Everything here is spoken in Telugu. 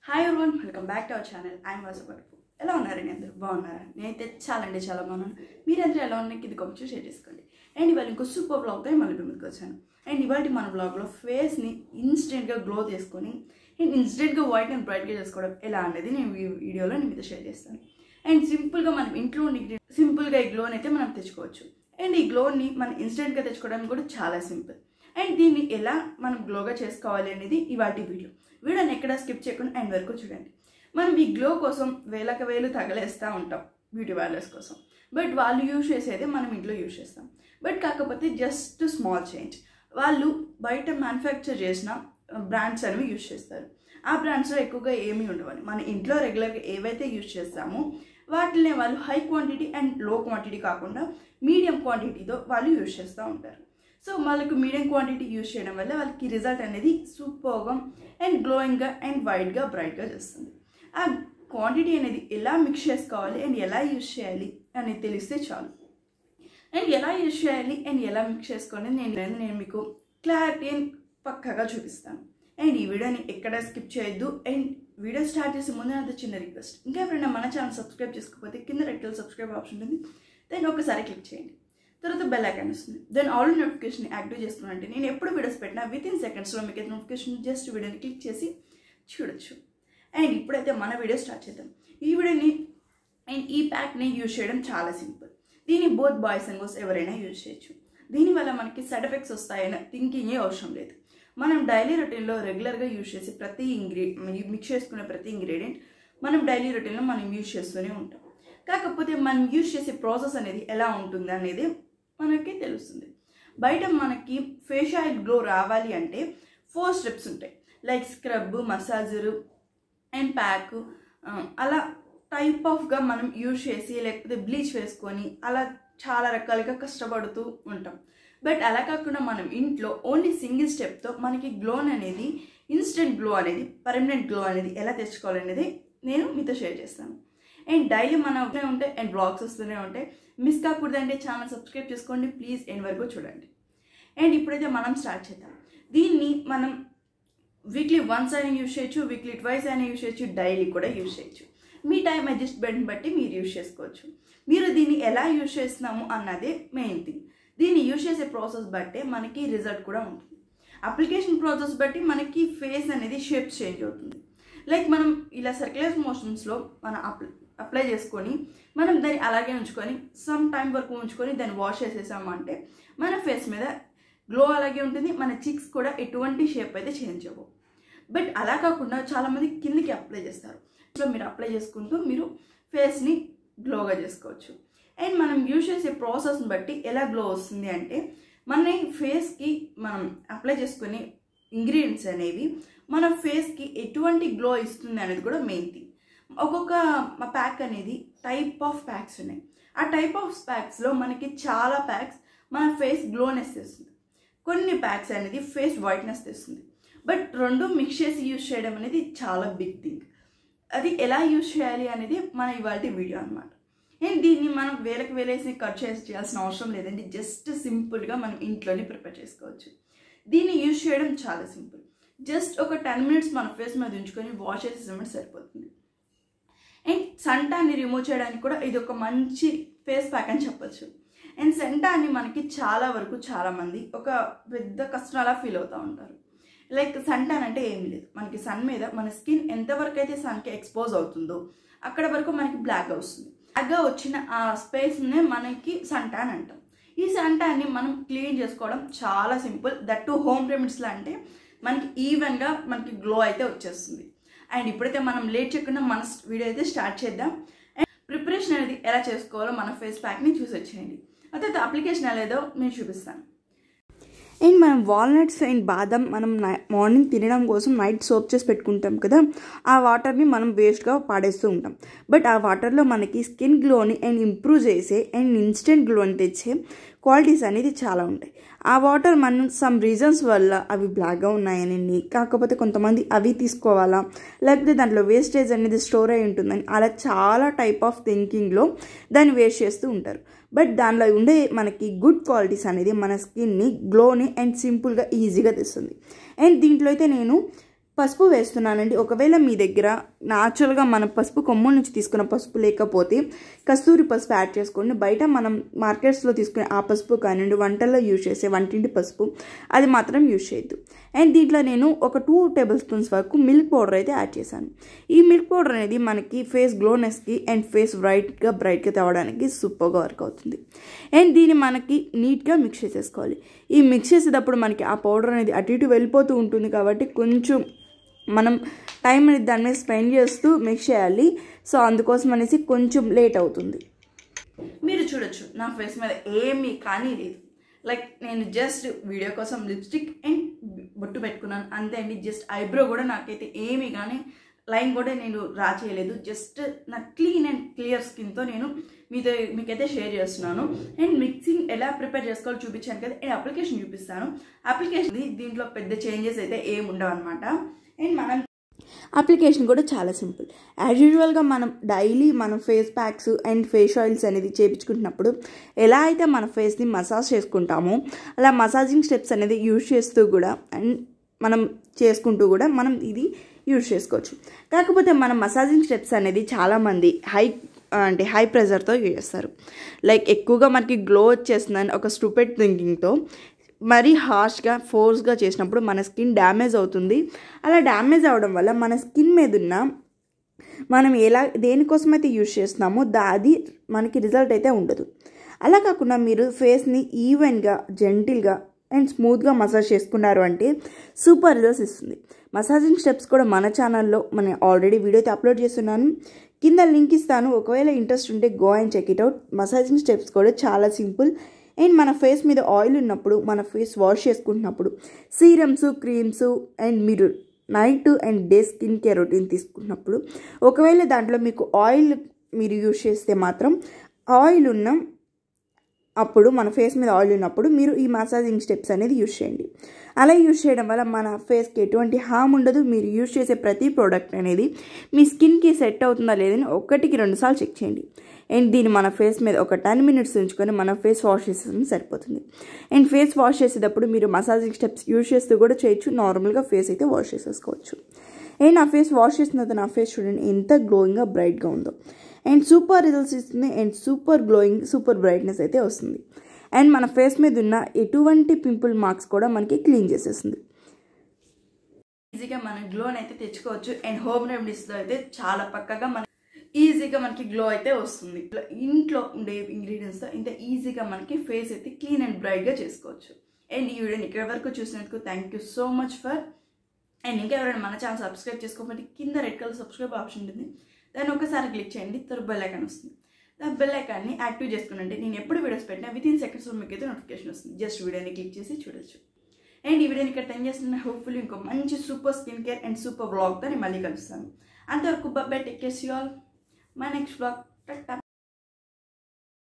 hi everyone welcome back to our channel I'm వాసపడుపు ఎలా ఉన్నారండి అందరూ బాగున్నారా నేనైతే చాలా అంటే చాలా బాగున్నాను మీరందరూ ఎలా ఉన్నా ఇది కొంచెం షేర్ చేసుకోండి అండ్ ఇవాళ ఇంకో సూపర్ బ్లాగ్తో మళ్ళీ మీ ముందుకు వచ్చాను అండ్ ఇవాళ మన బ్లాగ్లో ఫేస్ని ఇన్స్టెంట్గా గ్లో చేసుకొని అండ్ ఇన్స్టెంట్గా వైట్ అండ్ బ్రైట్గా చేసుకోవడం ఎలా అనేది నేను ఈ వీడియోలో నేను మీతో షేర్ చేస్తాను అండ్ సింపుల్గా మనం ఇంట్లో ఉండి సింపుల్గా ఈ గ్లోని అయితే మనం తెచ్చుకోవచ్చు అండ్ ఈ గ్లోని మనం ఇన్స్టెంట్గా తెచ్చుకోవడానికి కూడా చాలా సింపుల్ అండ్ దీన్ని ఎలా మనం గ్లోగా చేసుకోవాలి అనేది ఇవాటి వీడియో వీడియోని ఎక్కడ స్కిప్ చేయకుండా అండ్ వరకు చూడండి మనం ఈ గ్లో కోసం వేలకు వేలు తగలేస్తూ ఉంటాం బ్యూటీ పార్లర్స్ కోసం బట్ వాళ్ళు యూజ్ చేసేది మనం ఇంట్లో యూజ్ చేస్తాం బట్ కాకపోతే జస్ట్ స్మాల్ చేంజ్ వాళ్ళు బయట మ్యానుఫ్యాక్చర్ చేసిన బ్రాండ్స్ అనేవి యూజ్ చేస్తారు ఆ బ్రాండ్స్లో ఎక్కువగా ఏమీ ఉండవని మన ఇంట్లో రెగ్యులర్గా ఏవైతే యూజ్ చేస్తామో వాటినే వాళ్ళు high quantity and low quantity కాకుండా మీడియం క్వాంటిటీతో వాళ్ళు యూజ్ చేస్తూ ఉంటారు సో వాళ్ళకి మీడియం క్వాంటిటీ యూజ్ చేయడం వల్ల వాళ్ళకి రిజల్ట్ అనేది సూపర్గా అండ్ గ్లోయింగ్గా అండ్ వైట్గా బ్రైట్గా చేస్తుంది ఆ క్వాంటిటీ అనేది ఎలా మిక్స్ చేసుకోవాలి అండ్ ఎలా యూజ్ చేయాలి అనేది తెలిస్తే చాలు అండ్ ఎలా యూజ్ చేయాలి అండ్ ఎలా మిక్స్ చేసుకోవాలి నేను నేను మీకు క్లారిటీ అండ్ పక్కగా చూపిస్తాను అండ్ ఈ వీడియోని ఎక్కడ స్కిప్ చేయొద్దు అండ్ వీడియో స్టార్ట్ చేసే ముందు నాది చిన్న రిక్వెస్ట్ ఇంకా ఎప్పుడైనా మన ఛానల్ సబ్స్క్రైబ్ చేసుకోకపోతే కింద రెడ్ కలర్ సబ్స్క్రైబ్ ఆప్షన్ ఉంటుంది దాన్ని ఒకసారి క్లిక్ చేయండి తర్వాత బెల్ ఐకాన్ వస్తుంది దెన్ ఆల్ నోటిఫికేషన్ యాక్టివ్ చేసుకున్నానంటే నేను ఎప్పుడు వీడియోస్ పెట్టినా విత్ ఇన్ సెకండ్స్లో మీకు నోటిఫికేషన్ జస్ట్ వీడియోని క్లిక్ చేసి చూడొచ్చు అండ్ ఇప్పుడైతే మన వీడియో స్టార్ట్ చేద్దాం ఈ వీడియోని అండ్ ఈ ప్యాక్ని యూజ్ చేయడం చాలా సింపుల్ దీన్ని బోత్ బాయ్స్ అండ్ గర్ల్స్ ఎవరైనా యూజ్ చేయొచ్చు దీనివల్ల మనకి సైడ్ ఎఫెక్ట్స్ వస్తాయని థింకింగే అవసరం లేదు మనం డైలీ రొటీన్లో రెగ్యులర్గా యూజ్ చేసే ప్రతి ఇంగ్రీ మిక్స్ చేసుకునే ప్రతి ఇంగ్రీడియంట్ మనం డైలీ రొటీన్లో మనం యూజ్ చేస్తూనే ఉంటాం కాకపోతే మనం యూజ్ చేసే ప్రాసెస్ అనేది ఎలా ఉంటుంది అనేది మనకి తెలుస్తుంది బయట మనకి ఫేస్ ఆయిల్ గ్లో రావాలి అంటే ఫోర్ స్టెప్స్ ఉంటాయి like scrub massager and pack అలా టైప్ ఆఫ్గా మనం యూజ్ చేసి లేకపోతే బ్లీచ్ వేసుకొని అలా చాలా రకాలుగా కష్టపడుతూ ఉంటాం బట్ అలా కాకుండా మనం ఇంట్లో ఓన్లీ సింగిల్ స్టెప్తో మనకి గ్లోన్ అనేది ఇన్స్టెంట్ గ్లో అనేది పర్మనెంట్ గ్లో అనేది ఎలా తెచ్చుకోవాలనేది నేను మీతో షేర్ చేస్తాను అండ్ డైలీ మన వస్తూనే ఉంటాయి అండ్ బ్లాగ్స్ వస్తూనే ఉంటాయి మిస్ కాకూడదంటే ఛానల్ సబ్స్క్రైబ్ చేసుకోండి ప్లీజ్ ఎండ్ వరకు చూడండి అండ్ ఇప్పుడైతే మనం స్టార్ట్ చేద్దాం దీన్ని మనం వీక్లీ వన్స్ అయినా యూజ్ చేయొచ్చు వీక్లీ ట్వైస్ అయినా యూజ్ చేయొచ్చు డైలీ కూడా యూజ్ చేయొచ్చు మీ టైం అడ్జస్ట్మెంట్ బట్టి మీరు యూజ్ చేసుకోవచ్చు మీరు దీన్ని ఎలా యూజ్ చేస్తున్నాము అన్నదే మెయిన్ థింగ్ దీన్ని యూజ్ చేసే ప్రాసెస్ బట్టే మనకి రిజల్ట్ కూడా ఉంటుంది అప్లికేషన్ ప్రాసెస్ బట్టి మనకి ఫేస్ అనేది షేప్స్ చేంజ్ అవుతుంది లైక్ మనం ఇలా సర్క్యులర్ మోషన్స్లో మనం అప్లై అప్లై చేసుకొని మనం దాన్ని అలాగే ఉంచుకొని సమ్ టైం వరకు ఉంచుకొని దాన్ని వాష్ చేసేసామంటే మన ఫేస్ మీద గ్లో అలాగే ఉంటుంది మన చిక్స్ కూడా ఎటువంటి షేప్ అయితే చేంజ్ అవ్వవు బట్ అలా కాకుండా చాలామంది కిందికి అప్లై చేస్తారు సో మీరు అప్లై చేసుకుంటూ మీరు ఫేస్ని గ్లోగా చేసుకోవచ్చు అండ్ మనం యూజ్ చేసే ప్రాసెస్ని బట్టి ఎలా గ్లో వస్తుంది అంటే మన ఫేస్కి మనం అప్లై చేసుకునే ఇంగ్రీడియంట్స్ అనేవి మన ఫేస్కి ఎటువంటి గ్లో ఇస్తుంది అనేది కూడా మెయిన్ థింగ్ ఒక్కొక్క ప్యాక్ అనేది టైప్ ఆఫ్ ప్యాక్స్ ఉన్నాయి ఆ టైప్ ఆఫ్ ప్యాక్స్లో మనకి చాలా ప్యాక్స్ మన ఫేస్ గ్లోనెస్ తెస్తుంది కొన్ని ప్యాక్స్ అనేది ఫేస్ వైట్నెస్ తెస్తుంది బట్ రెండు మిక్స్ చేసి యూజ్ చేయడం అనేది చాలా బిగ్ థింగ్ అది ఎలా యూజ్ చేయాలి అనేది మన ఇవాళ వీడియో అనమాట అండ్ దీన్ని మనం వేలకు వేలేసి కట్ చేసి చేయాల్సిన అవసరం లేదండి జస్ట్ సింపుల్గా మనం ఇంట్లోనే ప్రిపేర్ చేసుకోవచ్చు దీన్ని యూజ్ చేయడం చాలా సింపుల్ జస్ట్ ఒక టెన్ మినిట్స్ మన ఫేస్ మీద ఉంచుకొని వాష్ చేసేసామంటే సరిపోతుంది అండ్ సంటాన్ని రిమూవ్ చేయడానికి కూడా ఇది ఒక మంచి ఫేస్ ప్యాక్ అని చెప్పొచ్చు అండ్ సెంటాన్ని మనకి చాలా వరకు చాలామంది ఒక పెద్ద కష్టం అలా ఫీల్ అవుతూ ఉంటారు లైక్ సంటాన్ అంటే ఏమి లేదు మనకి సన్ మీద మన స్కిన్ ఎంతవరకు అయితే సన్కి ఎక్స్పోజ్ అవుతుందో అక్కడ వరకు మనకి బ్లాక్ వస్తుంది బ్లాక్గా వచ్చిన ఆ స్పేస్నే మనకి సంటాన్ అంటాం ఈ సంటాన్ని మనం క్లీన్ చేసుకోవడం చాలా సింపుల్ దట్ టు హోమ్ రెమెడీస్లో అంటే మనకి ఈవెన్గా మనకి గ్లో అయితే వచ్చేస్తుంది అండ్ ఇప్పుడైతే మనం లేట్ చేయకుండా మన వీడియో అయితే స్టార్ట్ చేద్దాం అండ్ ప్రిపరేషన్ అనేది ఎలా చేసుకోవాలో మన ఫేస్ ప్యాక్ని చూసి వచ్చేయండి అదే అప్లికేషన్ ఎలా ఏదో నేను చూపిస్తాను అండ్ మనం వాల్నట్స్ అండ్ బాదం మనం మార్నింగ్ తినడం కోసం నైట్ సోప్ చేసి పెట్టుకుంటాం కదా ఆ వాటర్ని మనం వేస్ట్గా పాడేస్తూ ఉంటాం బట్ ఆ వాటర్లో మనకి స్కిన్ గ్లోని అండ్ ఇంప్రూవ్ చేసే అండ్ ఇన్స్టెంట్ గ్లోని తెచ్చే క్వాలిటీస్ అనేది చాలా ఉంటాయి ఆ వాటర్ మనం సమ్ రీజన్స్ వల్ల అవి బ్లాక్గా ఉన్నాయని కాకపోతే కొంతమంది అవి తీసుకోవాలా లేకపోతే దాంట్లో వేస్టేజ్ అనేది స్టోర్ అయి ఉంటుందని అలా చాలా టైప్ ఆఫ్ థింకింగ్లో దాన్ని వేస్ట్ చేస్తూ ఉంటారు బట్ దానిలో ఉండే మనకి గుడ్ క్వాలిటీస్ అనేది మన స్కిన్ని గ్లోని అండ్ సింపుల్గా ఈజీగా తెస్తుంది అండ్ దీంట్లో అయితే నేను పసుపు వేస్తున్నానండి ఒకవేళ మీ దగ్గర న్యాచురల్గా మన పసుపు కొమ్ముల నుంచి తీసుకున్న పసుపు లేకపోతే కస్తూరి పసుపు యాడ్ చేసుకోండి బయట మనం మార్కెట్స్లో తీసుకునే ఆ పసుపు కానివ్వండి వంటల్లో యూజ్ చేసే వంటింటి పసుపు అది మాత్రం యూజ్ చేయొద్దు అండ్ దీంట్లో నేను ఒక టూ టేబుల్ స్పూన్స్ వరకు మిల్క్ పౌడర్ అయితే యాడ్ చేశాను ఈ మిల్క్ పౌడర్ అనేది మనకి ఫేస్ గ్లోనెస్కి అండ్ ఫేస్ బ్రైట్గా బ్రైట్గా తేవడానికి సూపర్గా వర్క్ అవుతుంది అండ్ దీన్ని మనకి నీట్గా మిక్స్ చేసేసుకోవాలి ఈ మిక్స్ చేసేటప్పుడు మనకి ఆ పౌడర్ అనేది అటు ఇటు వెళ్ళిపోతూ ఉంటుంది కాబట్టి కొంచెం మనం టైం అనేది దాని మీద స్పెండ్ చేస్తూ మిక్స్ చేయాలి సో అందుకోసం అనేసి కొంచెం లేట్ అవుతుంది మీరు చూడొచ్చు నా ఫేస్ మీద ఏమీ కానీ లేదు లైక్ నేను జస్ట్ వీడియో కోసం లిప్స్టిక్ అండ్ బొట్టు పెట్టుకున్నాను అంతే అండి జస్ట్ ఐబ్రో కూడా నాకైతే ఏమీ కానీ లైన్ కూడా నేను రా చేయలేదు జస్ట్ నా క్లీన్ అండ్ క్లియర్ స్కిన్తో నేను మీతో మీకైతే షేర్ చేస్తున్నాను అండ్ మిక్సింగ్ ఎలా ప్రిపేర్ చేసుకోవాలో చూపించాను కదా అండ్ అప్లికేషన్ చూపిస్తాను అప్లికేషన్ దీంట్లో పెద్ద చేంజెస్ అయితే ఏమి ఉండవు అనమాట అండ్ మనం అప్లికేషన్ కూడా చాలా సింపుల్ యాజ్ యూజువల్గా మనం డైలీ మనం face packs and face oils అనేది చేపించుకుంటున్నప్పుడు ఎలా అయితే మన ఫేస్ని మసాజ్ చేసుకుంటామో అలా మసాజింగ్ స్టెప్స్ అనేది యూజ్ చేస్తూ కూడా అండ్ మనం చేసుకుంటూ కూడా మనం ఇది యూజ్ చేసుకోవచ్చు కాకపోతే మన మసాజింగ్ స్టెప్స్ అనేది చాలామంది హై అంటే హై ప్రెజర్తో యూజ్ చేస్తారు లైక్ ఎక్కువగా మనకి గ్లో వచ్చేస్తుందని ఒక స్టూపెడ్ థింకింగ్తో మరీ హార్ష్గా ఫోర్స్గా చేసినప్పుడు మన స్కిన్ డ్యామేజ్ అవుతుంది అలా డ్యామేజ్ అవడం వల్ల మన స్కిన్ మీద ఉన్న మనం ఎలా దేనికోసమైతే యూజ్ చేస్తున్నామో దా అది మనకి రిజల్ట్ అయితే ఉండదు అలా కాకుండా మీరు ఫేస్ని ఈవెన్గా జెంటిల్గా అండ్ స్మూత్గా మసాజ్ చేసుకున్నారు అంటే సూపర్ రిజల్ట్స్ ఇస్తుంది మసాజింగ్ స్టెప్స్ కూడా మన ఛానల్లో మన ఆల్రెడీ వీడియో అయితే అప్లోడ్ చేస్తున్నాను కింద లింక్ ఇస్తాను ఒకవేళ ఇంట్రెస్ట్ ఉంటే go and check it out massaging steps కూడా చాలా సింపుల్ అండ్ మన ఫేస్ మీద ఆయిల్ ఉన్నప్పుడు మన ఫేస్ వాష్ చేసుకుంటున్నప్పుడు సీరమ్స్ క్రీమ్స్ అండ్ మీరు night and day skin care routine తీసుకున్నప్పుడు ఒకవేళ దాంట్లో మీకు ఆయిల్ మీరు యూజ్ చేస్తే మాత్రం ఆయిల్ ఉన్న అప్పుడు మన ఫేస్ మీద ఆయిల్ ఉన్నప్పుడు మీరు ఈ మసాజింగ్ స్టెప్స్ అనేది యూజ్ చేయండి అలా యూజ్ చేయడం వల్ల మన ఫేస్కి ఎటువంటి హామ్ ఉండదు మీరు యూజ్ చేసే ప్రతి ప్రోడక్ట్ అనేది మీ స్కిన్కి సెట్ అవుతుందా లేదని ఒకటికి రెండుసార్లు చెక్ చేయండి అండ్ దీన్ని మన ఫేస్ మీద ఒక టెన్ మినిట్స్ ఉంచుకొని మన ఫేస్ వాష్ చేసేది సరిపోతుంది అండ్ ఫేస్ వాష్ చేసేటప్పుడు మీరు మసాజింగ్ స్టెప్స్ యూజ్ చేస్తూ కూడా చేయొచ్చు నార్మల్గా ఫేస్ అయితే వాష్ చేసేసుకోవచ్చు అండ్ నా ఫేస్ వాష్ చేసిన తర్వాత నా ఫేస్ చూడండి ఎంత గ్లోయింగ్గా బ్రైట్గా ఉందో అండ్ సూపర్ రిజల్ట్స్ ఇస్తుంది and super glowing super brightness అయితే వస్తుంది అండ్ మన ఫేస్ మీద ఉన్న ఎటువంటి పింపుల్ మార్క్స్ కూడా మనకి క్లీన్ చేసేస్తుంది ఈజీగా మనం గ్లోని అయితే తెచ్చుకోవచ్చు అండ్ హోమ్ రెమెడీస్లో అయితే చాలా పక్కగా మన ఈజీగా మనకి గ్లో అయితే వస్తుంది ఇట్లా ఇంట్లో ఉండే ఇంగ్రీడియంట్స్తో ఇంత ఈజీగా మనకి ఫేస్ అయితే క్లీన్ అండ్ బ్రైట్గా చేసుకోవచ్చు అండ్ ఈ వీడియోని ఇక్కడ వరకు చూసినందుకు thank you so much for and ఇంకా ఎవరైనా మన ఛానల్ సబ్స్క్రైబ్ చేసుకోకపోతే కింద రెడ్ కలర్ సబ్స్క్రైబ్ ఆప్షన్ ఉంటుంది దాన్ని ఒకసారి క్లిక్ చేయండి తర్వాత బెల్ ఐకాన్ వస్తుంది ఆ బెల్ ఐకాన్ని యాక్టివ్ చేసుకునంటే నేను ఎప్పుడు వీడియోస్ పెట్టినా విత్ ఇన్ సెకండ్స్లో మీకు అయితే నోటిఫికేషన్ వస్తుంది జస్ట్ వీడియోని క్లిక్ చేసి చూడొచ్చు అండ్ ఈ వీడియోని ఇక్కడ టెన్ చేస్తున్న హోప్ఫుల్లీ ఇంకో మంచి super skin care and super బ్లాగ్తో నేను మళ్ళీ కలుస్తాను అంతవరకు bye take care you all my next blog టట్టా